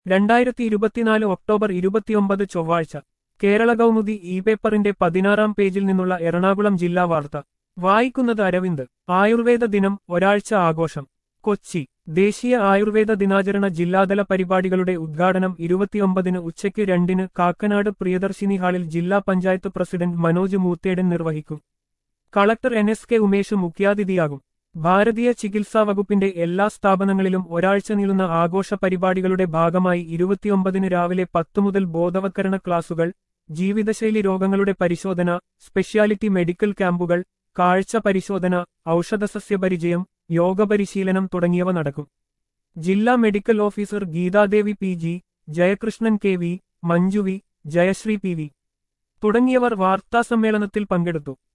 രണ്ടായിരത്തി ഇരുപത്തിനാല് ഒക്ടോബർ ഇരുപത്തിയൊമ്പത് ചൊവ്വാഴ്ച കേരള കൗമുദി ഇ പേപ്പറിന്റെ പതിനാറാം പേജിൽ നിന്നുള്ള എറണാകുളം ജില്ലാ വാർത്ത വായിക്കുന്നത് അരവിന്ദ് ആയുർവേദ ദിനം ഒരാഴ്ച ആഘോഷം കൊച്ചി ദേശീയ ആയുർവേദ ദിനാചരണ ജില്ലാതല പരിപാടികളുടെ ഉദ്ഘാടനം ഇരുപത്തിയൊമ്പതിന് ഉച്ചയ്ക്ക് രണ്ടിന് കാക്കനാട് പ്രിയദർശിനി ഹാളിൽ ജില്ലാ പഞ്ചായത്ത് പ്രസിഡന്റ് മനോജ് മൂത്തേടൻ നിർവഹിക്കും collector N S K Umesh മുഖ്യാതിഥിയാകും ഭാരതീയ ചികിത്സാ വകുപ്പിന്റെ എല്ലാ സ്ഥാപനങ്ങളിലും ഒരാഴ്ച നീളുന്ന ആഘോഷ പരിപാടികളുടെ ഭാഗമായി ഇരുപത്തിയൊമ്പതിന് രാവിലെ പത്തു മുതൽ ബോധവത്കരണ ക്ലാസുകൾ ജീവിതശൈലി രോഗങ്ങളുടെ പരിശോധന സ്പെഷ്യാലിറ്റി മെഡിക്കൽ ക്യാമ്പുകൾ കാഴ്ച പരിശോധന ഔഷധസസ്യ പരിചയം യോഗ പരിശീലനം തുടങ്ങിയവ നടക്കും ജില്ലാ medical officer Geethadevi P G Jayakrishnan K V മഞ്ജുവി ജയശ്രീ പി വി തുടങ്ങിയവർ വാർത്താസമ്മേളനത്തിൽ പങ്കെടുത്തു